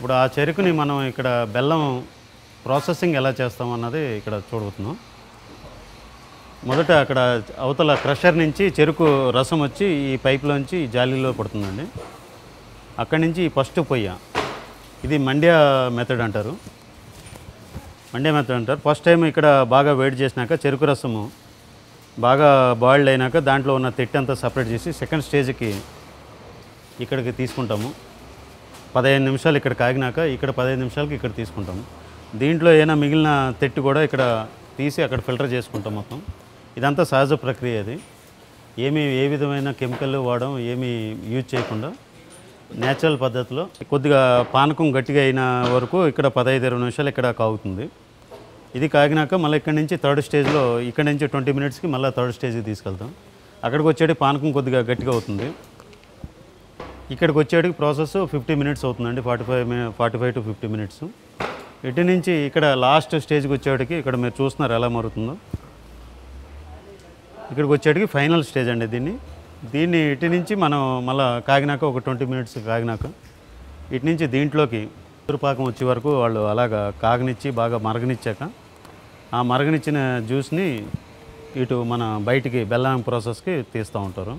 ఇప్పుడు ఆ చెరుకుని మనం ఇక్కడ బెల్లం ప్రాసెసింగ్ ఎలా చేస్తాం అన్నది ఇక్కడ చూడబోతున్నాం మొదట అక్కడ అవతల క్రషర్ నుంచి చెరుకు రసం వచ్చి ఈ పైప్లోంచి ఈ జాలీలో పడుతుందండి అక్కడి నుంచి ఫస్ట్ పొయ్య ఇది మండ్యా మెథడ్ అంటారు మండ్యా మెథడ్ అంటారు ఫస్ట్ టైం ఇక్కడ బాగా వేడి చేసినాక చెరుకు రసము బాగా బాయిల్డ్ అయినాక దాంట్లో ఉన్న తిట్టి అంతా సపరేట్ చేసి సెకండ్ స్టేజ్కి ఇక్కడికి తీసుకుంటాము పదహైదు నిమిషాలు ఇక్కడ కాగినాక ఇక్కడ పదహైదు నిమిషాలకి ఇక్కడ తీసుకుంటాము దీంట్లో ఏమైనా మిగిలిన తెట్టు కూడా ఇక్కడ తీసి అక్కడ ఫిల్టర్ చేసుకుంటాం మొత్తం ఇదంతా సహజ ప్రక్రియ అది ఏమీ ఏ విధమైన కెమికల్ వాడడం ఏమీ యూజ్ చేయకుండా నేచురల్ పద్ధతిలో కొద్దిగా పానకం గట్టిగా అయిన వరకు ఇక్కడ పదహైదు ఇరవై నిమిషాలు ఇక్కడ కాగుతుంది ఇది కాగినాక మళ్ళీ ఇక్కడ నుంచి థర్డ్ స్టేజ్లో ఇక్కడ నుంచి ట్వంటీ మినిట్స్కి మళ్ళీ థర్డ్ స్టేజ్కి తీసుకెళ్తాం అక్కడికి వచ్చేటి పానకం కొద్దిగా గట్టిగా అవుతుంది ఇక్కడికి వచ్చేటికి ప్రాసెస్ ఫిఫ్టీ మినిట్స్ అవుతుందండి forty five forty five to fifty minutes ఇటు నుంచి ఇక్కడ లాస్ట్ స్టేజ్కి వచ్చేటికి ఇక్కడ మీరు చూస్తున్నారు ఎలా మారుతుందో ఇక్కడికి వచ్చేటికి ఫైనల్ స్టేజ్ అండి దీన్ని దీన్ని ఇటు నుంచి మనం మళ్ళీ కాగినాక ఒక ట్వంటీ మినిట్స్ కాగినాక ఇటు నుంచి దీంట్లోకి పాకం వచ్చే వరకు వాళ్ళు అలాగా కాగనిచ్చి బాగా మరగనిచ్చాక ఆ మరగనిచ్చిన జ్యూస్ని ఇటు మన బయటికి బెల్లం ప్రాసెస్కి తీస్తూ ఉంటారు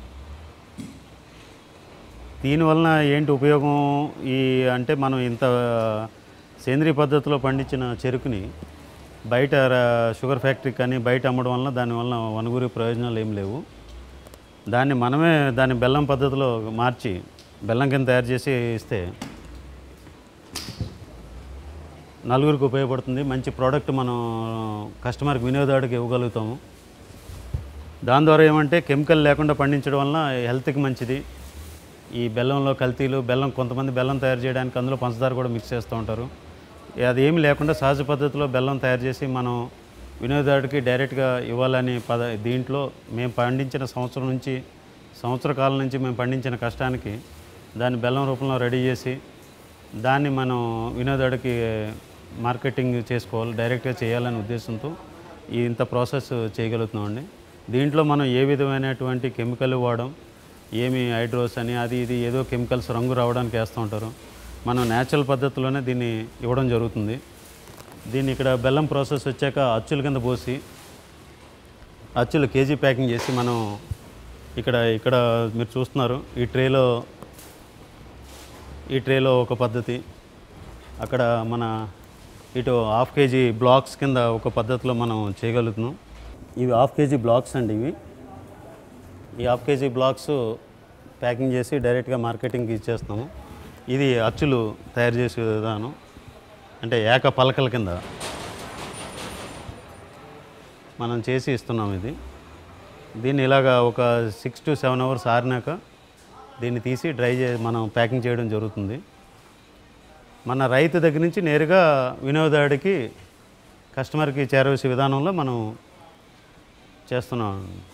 దీనివలన ఏంటి ఉపయోగం ఈ అంటే మనం ఇంత సేంద్రియ పద్ధతిలో పండించిన చెరుకుని బయట ర- షుగర్ ఫ్యాక్టరీ కానీ బయట అమ్మడం వలన దానివల్ల వనగూరి ప్రయోజనాలు ఏం లేవు దాన్ని మనమే దాన్ని బెల్లం పద్ధతిలో మార్చి బెల్లం కింద తయారు చేసి ఇస్తే నలుగురికి ఉపయోగపడుతుంది మంచి ప్రోడక్ట్ మనం కస్టమర్కి వినియోగదారుడికి ఇవ్వగలుగుతాము దాని ద్వారా ఏమంటే కెమికల్ లేకుండా పండించడం వలన హెల్త్కి మంచిది ఈ బెల్లంలో కల్తీలు బెల్లం కొంతమంది బెల్లం తయారు చేయడానికి అందులో పంచదార కూడా మిక్స్ చేస్తూ ఉంటారు అది ఏమి లేకుండా సహజ పద్ధతిలో బెల్లం తయారు చేసి మనం వినియోగదారుడికి డైరెక్ట్గా ఇవ్వాలని పద దీంట్లో మేము పండించిన సంవత్సరం నుంచి సంవత్సర కాలం నుంచి మేము పండించిన కష్టానికి దాన్ని బెల్లం రూపంలో రెడీ చేసి దాన్ని మనం వినియోగదారుడికి మార్కెటింగ్ చేసుకోవాలి డైరెక్ట్గా చేయాలనే ఉద్దేశంతో ఈ ఇంత ప్రాసెస్ చేయగలుగుతున్నామండి దీంట్లో మనం ఏ విధమైనటువంటి కెమికల్ వాడడం ఏమి హైడ్రోస్ అని అది ఇది ఏదో కెమికల్స్ రంగు రావడానికి వేస్తూ ఉంటారు మనం న్యాచురల్ పద్ధతిలోనే దీన్ని ఇవ్వడం జరుగుతుంది దీన్ని ఇక్కడ బెల్లం ప్రాసెస్ వచ్చాక అచ్చుల కింద పోసి అచ్చులు కేజీ ప్యాకింగ్ చేసి మనం ఇక్కడ ఇక్కడ మీరు చూస్తున్నారు ఈ ట్రేలో ఈ ట్రేలో ఒక పద్ధతి అక్కడ మన ఇటు హాఫ్ కేజీ బ్లాక్స్ కింద ఒక పద్ధతిలో మనం చేయగలుగుతున్నాం ఇవి హాఫ్ కేజీ బ్లాక్స్ అండి ఇవి ఈ హాఫ్ కేజీ బ్లాక్స్ ప్యాకింగ్ చేసి డైరెక్ట్గా మార్కెటింగ్కి ఇచ్చేస్తాము ఇది అచ్చులు తయారు చేసే విధానం అంటే ఏక పలకల కింద మనం చేసి ఇస్తున్నాం ఇది దీన్ని ఇలాగా ఒక సిక్స్ టు సెవెన్ అవర్స్ ఆరినాక దీన్ని తీసి డ్రై చే మనం ప్యాకింగ్ చేయడం జరుగుతుంది మన రైతు దగ్గర నుంచి నేరుగా వినియోగదారుడికి కస్టమర్కి చేరవేసే విధానంలో మనం చేస్తున్నాం